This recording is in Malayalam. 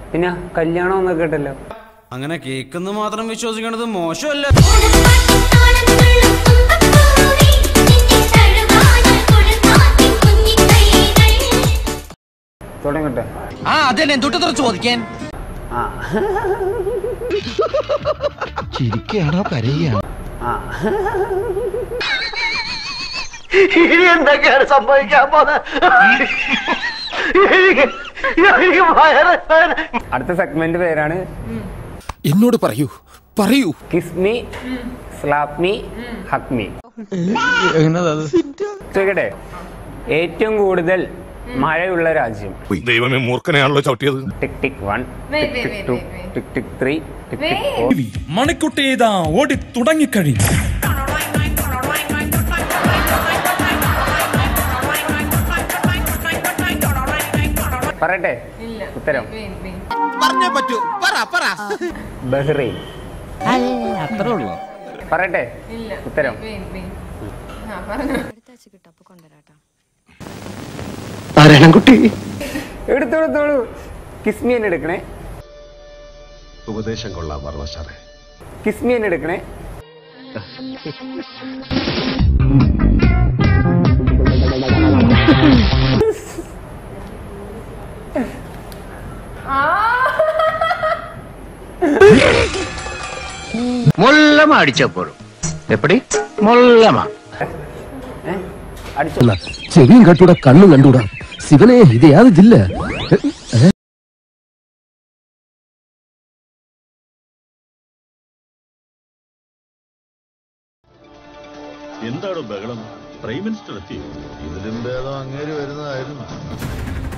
പിന്നെ കല്യാണം എന്നൊക്കെ കേട്ടല്ലോ അങ്ങനെ കേൾക്കുന്ന മാത്രം വിശ്വസിക്കേണ്ടത് മോശമല്ല തുടങ്ങട്ടെ ആ അതെന്നെ തൊട്ട് തുറച്ച് ചോദിക്കാൻ ആ ചിരിക്കുകയാണോ കരയുകയാണോ ആ ഇനി എന്തൊക്കെയാണ് സംഭവിക്കാൻ പോകുന്നത് എനിക്ക് എനിക്ക് വയറ് വേദന. അടുത്ത സെഗ്മെന്റ് പേരാണ് എന്നോട് പറയൂ പറയൂ kiss me slap me hug me ചോദിക്കട്ടെ ഏറ്റവും കൂടുതൽ മഴയുള്ള രാജ്യം ദൈവമേ മൂർഖനെയാണല്ലോ ചവിട്ടിയത് tick tick one Wait, tick wait, tick two wait, wait, wait. Tick tick three tick tick Wait. Four Manikutty ഇതാ ഓടി തുടങ്ങിക്കഴിഞ്ഞു പറയട്ടെ ഇല്ല ഉത്തരം Wait, wait. പറഞ്ഞേ പറ്റൂ പറ പറ ബഹ്റൈൻ അത്രേ ഉള്ളൂ പറയട്ടെ ഇല്ല ഉത്തരം. Wait, wait. ആ പറഞ്ഞു നാരായണൻകുട്ടി എടുത്തോളൂ കിസ്മി എന്നെ എടുക്കണേ ഉപദേശം കൊള്ളാം വർമ്മ സാറേ കിസ്മി എന്നെ എടുക്കണേ മൊല്ലമ അടിച്ചപ്പോഴും എപ്പടി മൊല്ലമ ഏ? അടിച്ചോ ചെവിയും കട്ടൂടാ കണ്ണും കണ്ടൂടാ ശിവനെ ഇത് യാതില്ല എന്താണ് ബഹളം പ്രൈം മിനിസ്റ്റർ എത്തി ഇതിലും ഭേദം അങ്ങേര് വരുന്നതായിരുന്നു